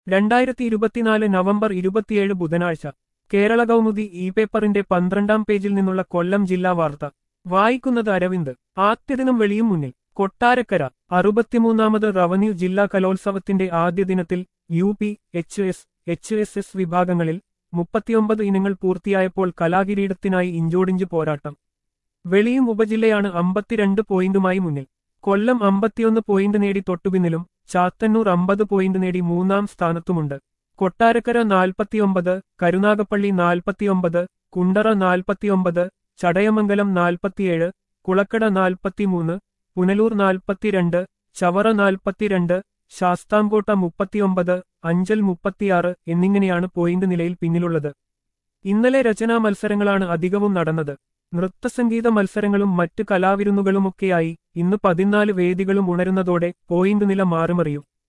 രണ്ടായിരത്തി ഇരുപത്തിനാല് നവംബർ ഇരുപത്തിയേഴ് ബുധനാഴ്ച കേരള കൗമുദി ഇ പേപ്പറിന്റെ പന്ത്രണ്ടാം പേജിൽ നിന്നുള്ള കൊല്ലം ജില്ലാ വാർത്ത വായിക്കുന്നത് അരവിന്ദ് ആദ്യദിനം വെളിയും മുന്നിൽ കൊട്ടാരക്കര അറുപത്തിമൂന്നാമത് റവന്യൂ ജില്ലാ കലോത്സവത്തിന്റെ ആദ്യ ദിനത്തിൽ U P H S H S S വിഭാഗങ്ങളിൽ മുപ്പത്തിയൊമ്പത് ഇനങ്ങൾ പൂർത്തിയായപ്പോൾ കലാകിരീടത്തിനായി ഇഞ്ചോടിഞ്ച് പോരാട്ടം വെളിയും ഉപജില്ലയാണ് അമ്പത്തിരണ്ട് പോയിന്റുമായി മുന്നിൽ കൊല്ലം അമ്പത്തിയൊന്ന് പോയിന്റ് നേടി തൊട്ടുപിന്നിലും ചാത്തന്നൂർ അമ്പത് പോയിന്റ് നേടി മൂന്നാം സ്ഥാനത്തുമുണ്ട് കൊട്ടാരക്കര നാൽപ്പത്തിയൊമ്പത് കരുനാഗപ്പള്ളി നാൽപ്പത്തിയൊമ്പത് കുണ്ടറ നാൽപ്പത്തിയൊമ്പത് ചടയമംഗലം നാൽപ്പത്തിയേഴ് കുളക്കട നാൽപ്പത്തിമൂന്ന് പുനലൂർ നാൽപ്പത്തിരണ്ട് ചവറ നാൽപ്പത്തിരണ്ട് ശാസ്താംകോട്ട മുപ്പത്തിയൊമ്പത് അഞ്ചൽ മുപ്പത്തിയാറ് എന്നിങ്ങനെയാണ് പോയിന്റ് നിലയിൽ പിന്നിലുള്ളത് ഇന്നലെ രചനാ മത്സരങ്ങളാണ് അധികവും നടന്നത് നൃത്തസംഗീത മത്സരങ്ങളും മറ്റ് കലാവിരുന്നുകളുമൊക്കെയായി ഇന്ന് പതിനാല് വേദികളും ഉണരുന്നതോടെ പോയിന്റ് നില മാറുമറിയും